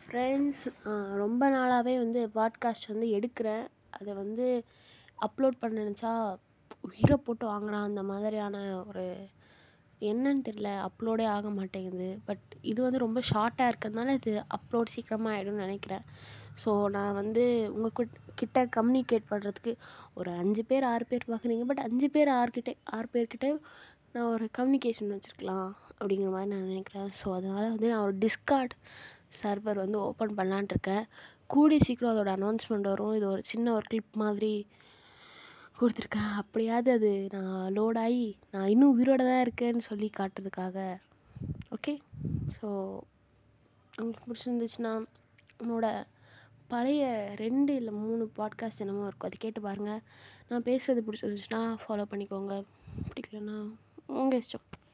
friends ரொம்ப நாளாகவே வந்து பாட்காஸ்ட் வந்து எடுக்கிறேன் அதை வந்து அப்லோட் பண்ண நினச்சா உயிரை போட்டு வாங்குகிறான் அந்த மாதிரியான ஒரு என்னன்னு தெரில அப்லோடே ஆக மாட்டேங்குது பட் இது வந்து ரொம்ப ஷார்ட்டாக இருக்கிறதுனால இது அப்லோட் சீக்கிரமாக ஆகிடும்னு நினைக்கிறேன் ஸோ நான் வந்து உங்கள் குட் கிட்ட கம்யூனிகேட் பண்ணுறதுக்கு ஒரு அஞ்சு பேர் ஆறு பேர் பார்க்குறீங்க பட் அஞ்சு பேர் ஆறுக்கிட்டே ஆறு பேர்கிட்ட நான் ஒரு கம்யூனிகேஷன் வச்சுருக்கலாம் அப்படிங்கிற மாதிரி நான் நினைக்கிறேன் ஸோ அதனால் வந்து நான் ஒரு டிஸ்கார்ட் சர்வர் வந்து ஓப்பன் பண்ணலான்ட்டு இருக்கேன் கூடிய சீக்கிரம் அதோட அனௌன்ஸ்மெண்ட் வரும் இது ஒரு சின்ன ஒரு கிளிப் மாதிரி கொடுத்துருக்கேன் அப்படியாவது அது நான் லோட் ஆகி நான் இன்னும் உயிரோட தான் இருக்கேன்னு சொல்லி காட்டுறதுக்காக ஓகே ஸோ உங்களுக்கு பிடிச்சிருந்துச்சுன்னா என்னோட பழைய ரெண்டு இல்லை மூணு பாட்காஸ்ட் என்னமோ இருக்கும் அது கேட்டு பாருங்கள் நான் பேசுகிறது பிடிச்சிருந்துச்சுன்னா ஃபாலோ பண்ணிக்கோங்க பிடிக்கலன்னா உங்கள் இஷ்டம்